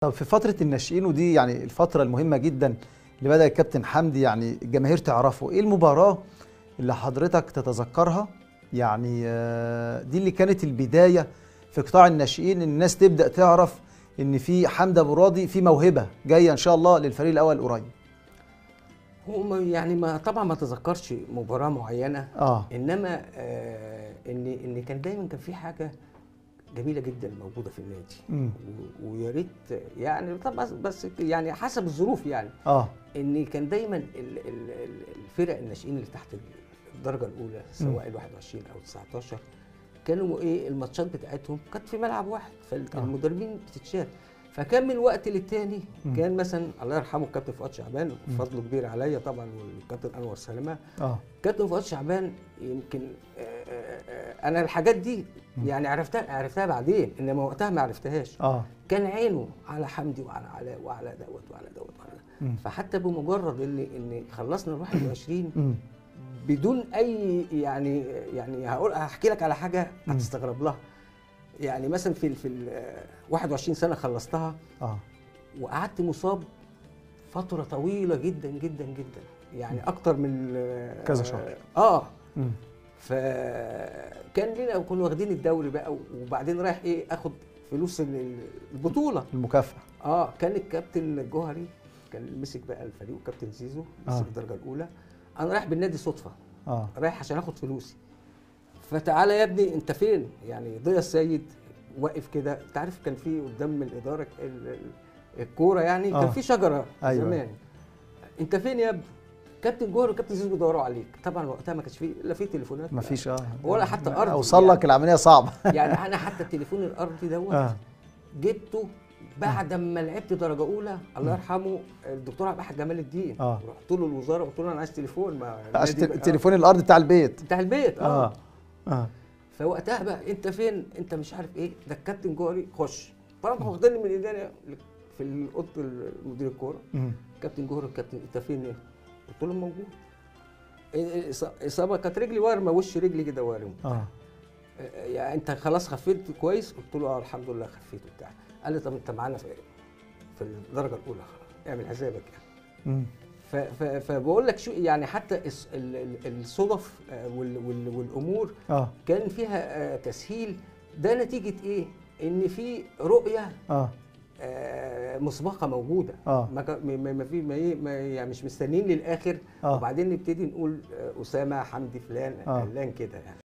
طب في فتره الناشئين ودي يعني الفتره المهمه جدا اللي بدا الكابتن حمدي يعني الجماهير تعرفه ايه المباراه اللي حضرتك تتذكرها يعني آه، دي اللي كانت البدايه في قطاع الناشئين إن الناس تبدا تعرف ان في حمدي ابو راضي في موهبه جايه ان شاء الله للفريق الاول قريب هو ما- يعني ما طبعا ما تذكرش مباراه معينه اه انما آه ان ان كان دايما كان في حاجه جميله جدا موجوده في النادي مم. و- ويا ريت يعني طبعا بس يعني حسب الظروف يعني اه ان كان دايما ال- ال- ال- الفرق الناشئين اللي تحت الدرجه الاولى سواء ال 21 او 19 كانوا ايه الماتشات بتاعتهم كانت في ملعب واحد فالمدربين بتتشال فكان من وقت للتاني مم. كان مثلا الله يرحمه الكابتن فؤاد شعبان فضله كبير عليا طبعا والكابتن انور سلامه اه كابتن فؤاد شعبان يمكن آه، آه، آه، انا الحاجات دي يعني عرفتها عرفتها بعدين انما وقتها ما عرفتهاش اه كان عينه على حمدي وعلى علاء وعلى دوت وعلى دوت وعلى مم. ده فحتى بمجرد ان ان خلصنا ال 21 مم. بدون اي يعني يعني هقول هحكي لك على حاجه مم. هتستغرب لها يعني مثلا في ال- في ال 21 سنه خلصتها اه وقعدت مصاب فتره طويله جدا جدا جدا يعني اكتر من كذا شهر. اه مم. فكان لنا كنا واخدين الدوري بقى وبعدين رايح ايه اخد فلوس ال- ال- البطوله المكافاه اه كان الكابتن الجوهري كان مسك بقى الفريق وكابتن زيزو مسك آه. الدرجه الاولى انا رايح بالنادي صدفه اه رايح عشان اخد فلوسي فتعالى يا ابني انت فين يعني ضيا السيد واقف كده انت عارف كان في قدام الاداره ال- ال- الكوره يعني آه. كان في شجره أيوة. زمان انت فين يا ابني كابتن جوهر وكابتن زيزو بيدوروا عليك طبعا وقتها ما كانش فيه لا في تليفونات مفيش اه ولا حتى أرضي اوصل يعني. لك العمليه صعبه يعني انا حتى التليفون الارضي دوت اه جبته بعد ما لعبت درجه اولى الله يرحمه الدكتور عبد الحق جمال الدين آه. رحت له الوزاره قلت له انا عايز تليفون ما عشان النادي- التليفون الارضي بتاع البيت آه، بتاع البيت اه, اه اه فوقتها بقى انت فين انت مش عارف ايه ده الكابتن جوهري خش طبعا واخدني من ايدينا في اوضه مدير الكوره مم. كابتن جوهري الكابتن انت فين ايه؟ قلت له موجود إيه- إص- اصابه كانت رجلي وارمه وش رجلي كده وارم اه يعني انت خلاص خفيت كويس قلت له اه الحمد لله خفيت وبتاع قال لي طب انت معانا في في الدرجه الاولى خلاص اعمل حسابك يعني مم. ف- ف- فبقول لك شو يعني حتى الص- ال- ال- الصدف آه، وال- وال- والامور اه كان فيها آه، تسهيل ده نتيجه ايه؟ ان في رؤيه اه آه، مسبقه موجوده آه. ما كا- ما ما في ما, إيه- ما يعني مش مستنيين للاخر آه. وبعدين نبتدي نقول آه، اسامه حمدي فلان آه. علان كده يعني